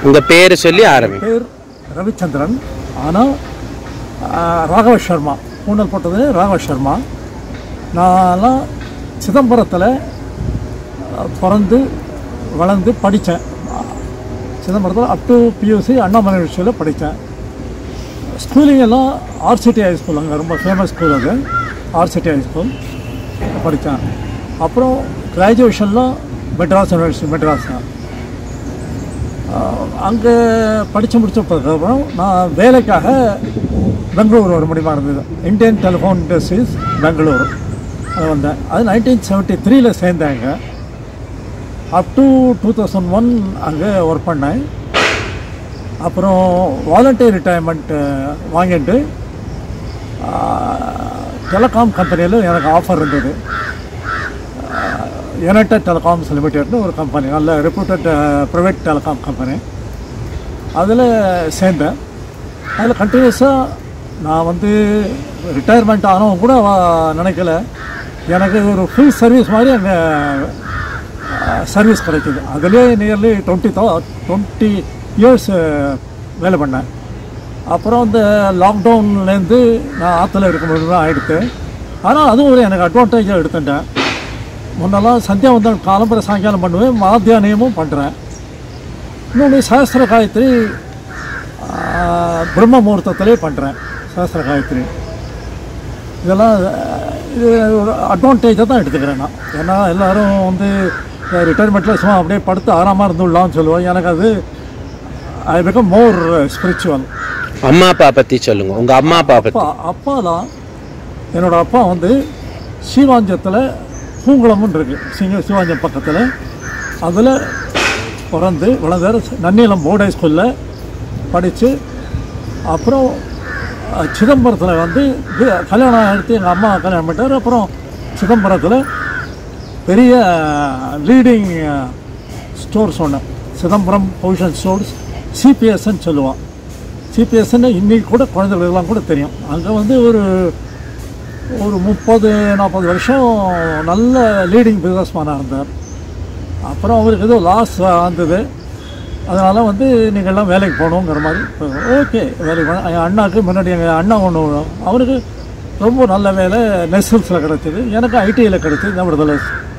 உங்கள் பேர் சொல்லி ஆரம்பி பேர் ரவிச்சந்திரன் ஆனால் ராகவ சர்மா ஊனல் போட்டது ராகவ சர்மா நான்லாம் சிதம்பரத்தில் பிறந்து வளர்ந்து படித்தேன் சிதம்பரத்தில் அப் டு பியூசி அண்ணாமலை யூனிவர்சிட்டியில் படித்தேன் ஸ்கூலிங் எல்லாம் ஆர்சிடி ஹை ஸ்கூல் அங்கே ரொம்ப ஃபேமஸ் ஸ்கூல் அது ஆர்சிடி ஹை ஸ்கூல் படித்தேன் அப்புறம் கிராஜுவேஷன்லாம் மெட்ராஸ் யூனிவர்சிட்டி மெட்ராஸ் தான் அங்கே படித்து முடிச்சதுக்கப்புறம் நான் வேலைக்காக பெங்களூர் வர முடியுமா இருந்தது இந்தியன் டெலிஃபோன் இண்டஸ்ட்ரீஸ் பெங்களூர் அது வந்தேன் அது நைன்டீன் செவன்ட்டி த்ரீல சேர்ந்தாங்க up to two thousand one அங்கே ஒர்க் பண்ணேன் அப்புறம் வாலண்டியர் ரிட்டையர்மெண்ட் வாங்கிட்டு டெலகாம் கம்பெனியில் எனக்கு ஆஃபர் இருந்தது யுனைடெட் டெலிகாம்ஸ் லிமிடெட்னு ஒரு கம்பெனி நல்ல ரெப்யூட்டட் ப்ரைவேட் டெலிகாம் கம்பெனி அதில் சேர்ந்தேன் அதில் கண்டினியூஸாக நான் வந்து ரிட்டையர்மெண்ட் ஆனவங்க கூட வா- நினைக்கல எனக்கு ஒரு ஃபுல் சர்வீஸ் மாதிரி அங்கே சர்வீஸ் கிடைக்குது அதுலேயே நியர்லி டுவெண்ட்டி தௌ டுவெண்ட்டி இயர்ஸ் வேலை பண்ணேன் அப்புறம் இந்த லாக்டவுன்லேருந்து நான் ஆற்றுல இருக்கும்போது தான் ஆயிடுத்து ஆனால் அதுவும் ஒரு எனக்கு அட்வான்டேஜாக எடுத்துட்டேன் முன்னெல்லாம் சந்தியாவந்தன் காலம்பர சாயங்காலம் பண்ணுவேன் மாத்தியானியமும் பண்ணுறேன் இன்னொன்று சஹஸ்ர காயத்ரி ஆஹ், பிரம்ம முகூர்த்தத்திலே பண்ணுறேன் சஹஸ்ர காயத்ரி இதெல்லாம் அஹ், இது ஒரு அட்வான்டேஜாக தான் எடுத்துக்கிறேன் நான் ஏன்னா எல்லாரும் வந்து ரிட்டையர்மெண்ட்டில் சும்மா அப்படியே படுத்து ஆறாமல் இருந்துடலாம்னு சொல்லுவோம் எனக்கு அது ஐ பிகம் மோர் ஸ்பிரிச்சுவல் அம்மா அப்பா பற்றி சொல்லுங்கள் உங்கள் அம்மா அப்பா பற்றி அப்பா அப்பாலாம் என்னோட அப்பா வந்து ஸ்ரீவாஞ்சத்தில் பூங்குளம்னு இருக்கு சிங்க சிவாஞ்சம் பக்கத்தில் அதில் பிறந்து வளர்ந்தார் நன்னிலம் போர்டு ஸ்கூலில் படித்து அப்புறம் அஹ், சிதம்பரத்தில் வந்து இது கல்யாணம் எடுத்து எங்கள் அம்மா கல்யாணம் பண்ணிட்டார் அப்புறம் சிதம்பரத்தில் பெரிய லீடிங் ஸ்டோர்ஸ் ஒன்று சிதம்பரம் பொசிஷன் ஸ்டோர்ஸ் சிபிஎஸ்ன்னு சொல்லுவான் சிபிஎஸ்ன்னு இன்னைக்கு கூட குழந்தைகளுக்கெல்லாம் கூட தெரியும் அங்கே வந்து ஒரு ஒரு முப்பது நாற்பது வருஷம் நல்ல லீடிங் பிஸ்னஸ்மேனாக இருந்தார் அப்புறம் அவருக்கு ஏதோ லாஸ் வந்தது அதனால் வந்து நீங்கள்லாம் வேலைக்கு போகணுங்கிற மாதிரி ஓகே வேலைக்கு போனேன் என் அண்ணாவுக்கு முன்னாடி எங்கள் அண்ணா ஒன்று அவருக்கு ரொம்ப நல்ல வேலை நெஸ்ஸல்ஸில் கிடச்சிது எனக்கு ஐடியில் கிடச்சிது நெவர்தலஸ்